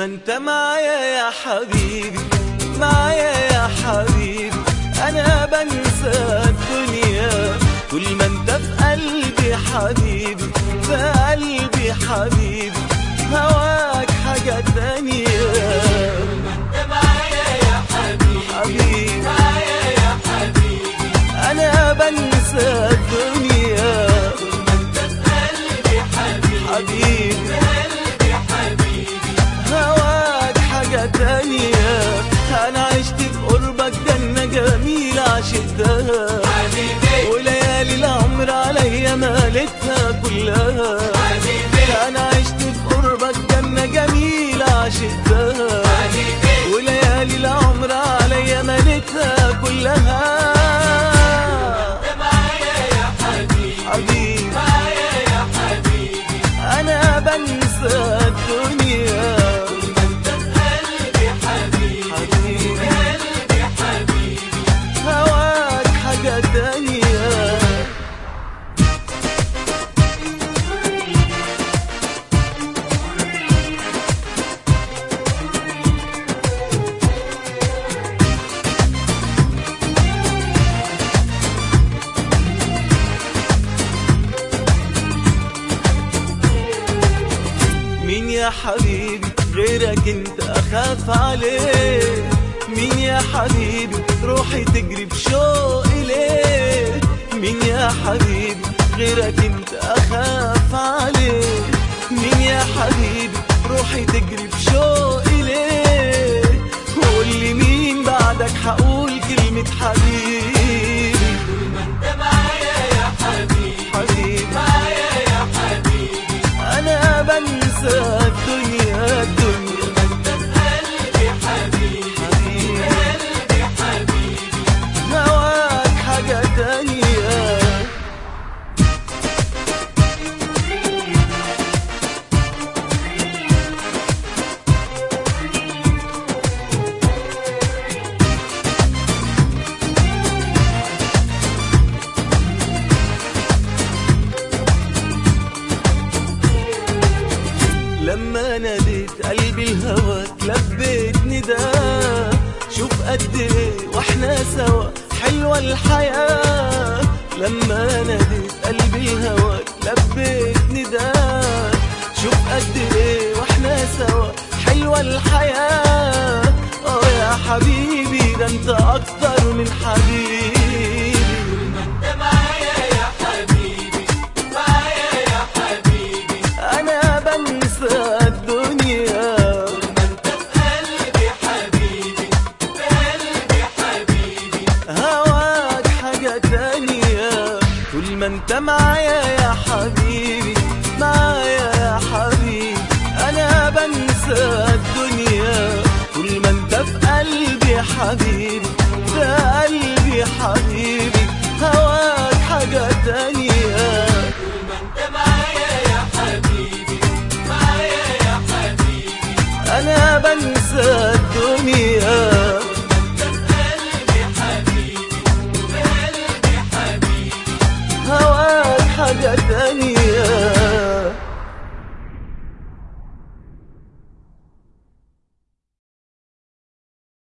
ما انت معايا يا حبيبي معايا يا حبيبي انا بنسى الدنيا كل ما انت في قلبي حبيبي في قلبي حبيبي هواك حاجة تانية حبيبي انا بنسى الدنيا حبيبي هواك حاجة تانية أنا عشت في قربك جنة جميلة عشقتها وليالي العمر عليا مالتها كلها أنا عشت في قربك جنة جميلة عشقتها وليالي العمر عليا مالتها كلها حبيبي انا بنسى الدنيا حبيبي هواك حاجة تانية مين يا حبيبي غيرك انت اخاف عليه مين يا حبيبي روحي تجري بشوق ليه مين يا حبيبي غيرك انت اخاف عليه مين يا حبيبي روحي تجري بشوق ليه قول لي مين بعدك هقول كلمة حبيبي حبيبي انا بنسى الدنيا الدنيا حبيبي هواك حاجة تانية لما ناديت قلبي الهوى لبيت نداء شوف قد ايه واحنا سوا حلوة الحياة لما ناديت قلبي الهوى لبيت نداء شوف قد ايه واحنا سوا حلوة الحياة اه يا حبيبي ده انت اكتر من حبيبي